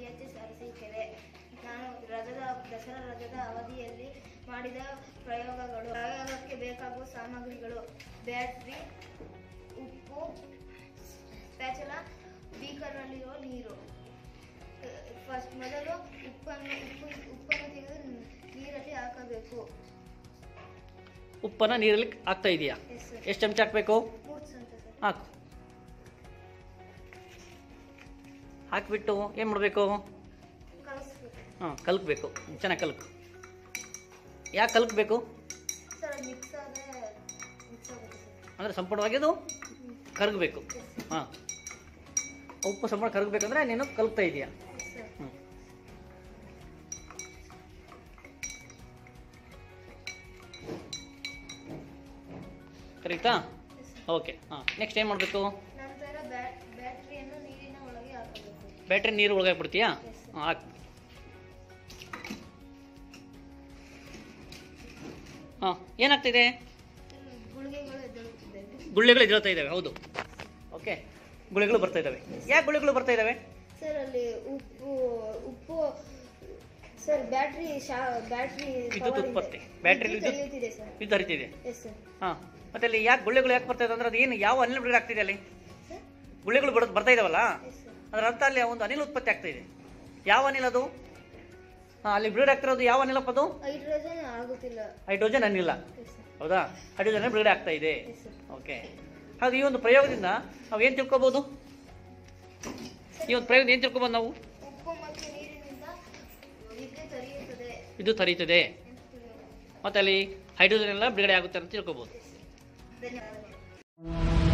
H S Arsikere ನಾನು ರಜದ ದಸರಾ ರಜದ ಅವಧಿಯಲ್ಲಿ ಮಾಡಿದ ಪ್ರಯೋಗಗಳು ಪ್ರಯೋಗಕ್ಕೆ ಬೇಕಾಗುವ ಸಾಮಗ್ರಿಗಳು ಬ್ಯಾಟ್ರಿ ಉಪ್ಪು ಸ್ಪ್ಯಾಚುಲ ಬೀಕರ್ನಲ್ಲಿರುವ ನೀರು ಫಸ್ಟ್ ಮೊದಲು ಉಪ್ಪನ್ನು ಉಪ್ಪು ಉಪ್ಪನ್ನು ತೆಗೆದು ನೀರಲ್ಲಿ ಹಾಕಬೇಕು ಉಪ್ಪನ್ನು ನೀರಲ್ಲಿ ಹಾಕ್ತಾ ಇದೆಯಾ ಎಸ್ ಸರ್ ಎಷ್ಟು ಚಮಚ ಹಾಕಬೇಕು ಮೂರು ಚಮಚ ಸರ್ ಹಾಕು ಹಾಕಿಬಿಟ್ಟು ಏನು ಮಾಡಬೇಕು ಕಲಿಸ್ಬೇಕು ಹಾಂ ಕಲ್ಕಬೇಕು ಚೆನ್ನಾಗಿ ಕಲ್ಕು ಯಾಕೆ ಕಲ್ಕಬೇಕು ಸರ್ ಅದು ಮಿಕ್ಸ್ ಆದರೆ ಮಿಕ್ಸ್ ಆಗುತ್ತೆ ಸರ್ ಅಂದರೆ ಸಂಪೂರ್ಣವಾಗಿ ಅದು ಕರಗಬೇಕು ಎಸ್ ಸರ್ ಹಾಂ ಉಪ್ಪು ಸಂಪೂರ್ಣ ಕರಗಬೇಕಂದ್ರೆ ನೀನು ಕಲ್ಕ್ತಾ ಇದೆಯಾ ಎಸ್ ಸರ್ ಹ್ಞೂ ಕರೆಕ್ಟಾ ಎಸ್ ಸರ್ ಓಕೆ ಹಾಂ ನೆಕ್ಸ್ಟ್ ಏನು ಮಾಡಬೇಕು ನಂತರ ಬ್ಯಾಟ್ ಬ್ಯಾಟ್ರಿಯನ್ನು ನೀರಿನ ಒಳಗೆ ಹಾಕಬೇಕು ಬ್ಯಾಟ್ರಿ ನೀರು ಒಳಗೆ ಬಿಡ್ತೀಯಾ ಎಸ್ ಸರ್ ಹಾಂ ಹಾಕು ಹಾಂ ಏನಾಗ್ತಿದೆ ಗುಳಿಗೆಗಳು ಎದ್ದೇಳುತ್ತಿದೆ ಗುಳ್ಳೆಗಳು ಎದ್ದೇಳ್ತಾ ಇದ್ದಾವೆ ಹೌದು ಓಕೆ ಗುಳಿಗಳು ಬರ್ತಾ ಇದ್ದಾವೆ ಯಾಕೆ ಗುಳಿಗಳು ಬರ್ತಾ ಇದ್ದಾವೆ ಸರ್ ಅಲ್ಲಿ ಉಪ್ಪು ಉಪ್ಪು ಸರ್ ಬ್ಯಾಟ್ರಿ ಶಾ ಬ್ಯಾಟ್ರಿ ವಿದ್ಯುತ್ ಉತ್ಪತ್ತಿ. ಬ್ಯಾಟ್ರಿ ವಿದ್ಯುತ್- ತೆಗೆಯುತ್ತಿದೆ ಸರ್ ಇದು ಹರಿತಿದೆ ಎಸ್ ಸರ್ ಹಾಂ ಮತ್ತೆ ಅಲ್ಲಿ ಯಾಕೆ ಗುಳ್ಳೆಗಳು ಯಾಕೆ ಬರ್ತಾ ಇದೆ ಅಂದ್ರೆ ಅದು ಏನು ಯಾವ ಅನಿಲ ಬಿಡುಗಡೆ ಆಗ್ತಿದೆ ಅಲ್ಲಿ ಸರ್ ಗುಳ್ಳೆಗಳು ಬಡ ಬರ್ತಾ ಇದಾವಲ್ಲ ಎಸ್ ಸರ್ ಅದರ ಅರ್ಥ ಅಲ್ಲಿ ಒಂದು ಅನಿಲ ಉತ್ಪತ್ತಿ ಆಗ್ತಾ ಇದೆ ಯಾವ ಅನಿಲ ಅದು ಹಾಂ ಅಲ್ಲಿ ಬಿಡುಗಡೆ ಆಗ್ತಿರೋದು ಯಾವ ಅನಿಲಪ್ಪ ಅದು ಹೈಡ್ರೋಜನ್ ಆಗುತ್ತಿಲ್ಲ ಹೈಡ್ರೋಜನ್ ಅನಿಲ ಎಸ್ ಸರ್ ಹೌದಾ ಹೈಡ್ರೋಜನ್ ಬಿಡುಗಡೆ ಆಗ್ತಾ ಇದೆ ಎಸ್ ಸರ್ ಓಕೆ ಹಾಗೆ ಈ ಒಂದು ಪ್ರಯೋಗದಿಂದ ನಾವು ಏನು ತಿಳ್ಕೊಬೋದು ಈ ಒಂದು ಪ್ರಯೋಗದಿಂದ ಏನು ತಿಳ್ಕೊಬೋದು ನಾವು ಉಪ್ಪು ಮತ್ತು ನೀರಿನಿಂದ ವಿದ್ಯುತ್ ಹರಿಯುತ್ತದೆ ವಿದ್ಯುತ್ ಹರಿಯುತ್ತದೆ ಎಂದು ತಿಳಿಯಬಹುದು. ಮತ್ತು ಅಲ್ಲಿ ಹೈಡ್ರೋಜನ್ ಎಲ್ಲ ಬಿಡುಗಡೆ ಆಗುತ್ತೆ ಅಂತ ತಿಳ್ಕೊಬೋದು ಧನ್ಯವಾದಗಳು